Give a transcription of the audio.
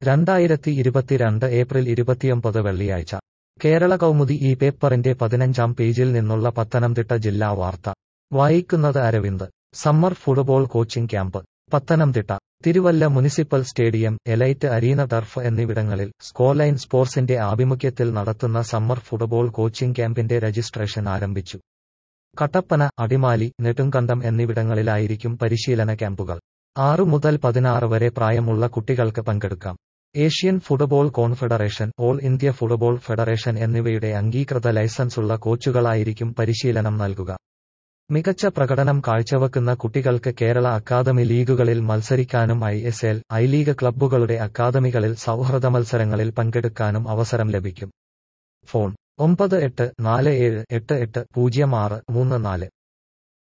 രണ്ടായിരത്തി ഇരുപത്തിരണ്ട് ഏപ്രിൽ ഇരുപത്തിയൊമ്പത് വെള്ളിയാഴ്ച കേരള കൗമുദി ഈ പേപ്പറിന്റെ പതിനഞ്ചാം പേജിൽ നിന്നുള്ള പത്തനംതിട്ട ജില്ലാ വാർത്ത വായിക്കുന്നത് Aravind summer football coaching camp Pathanamthitta Thiruvalla municipal stadium elite arena turf എന്നിവിടങ്ങളിൽ സ്കോർലൈൻ സ്പോർട്സിന്റെ ആഭിമുഖ്യത്തിൽ നടത്തുന്ന സമ്മർ ഫുട്ബോൾ കോച്ചിംഗ് ക്യാമ്പിന്റെ രജിസ്ട്രേഷൻ ആരംഭിച്ചു കട്ടപ്പന അടിമാലി നെടുങ്കണ്ടം എന്നിവിടങ്ങളിലായിരിക്കും പരിശീലന ക്യാമ്പുകൾ ആറു മുതൽ പതിനാറ് വരെ പ്രായമുള്ള കുട്ടികൾക്ക് പങ്കെടുക്കാം Asian football confederation all India football federation എന്നിവയുടെ അംഗീകൃത ലൈസൻസുള്ള കോച്ചുകളായിരിക്കും പരിശീലനം നൽകുക മികച്ച പ്രകടനം കാഴ്ചവെക്കുന്ന കുട്ടികൾക്ക് കേരള അക്കാദമി ലീഗുകളിൽ മത്സരിക്കാനും I S L I league ക്ലബ്ബുകളുടെ അക്കാദമികളിൽ സൗഹൃദ മത്സരങ്ങളിൽ പങ്കെടുക്കാനും അവസരം ലഭിക്കും ഫോൺ ഒമ്പത് എട്ട് നാല് ഏഴ് എട്ട് എട്ട് പൂജ്യം ആറ് മൂന്ന് നാല്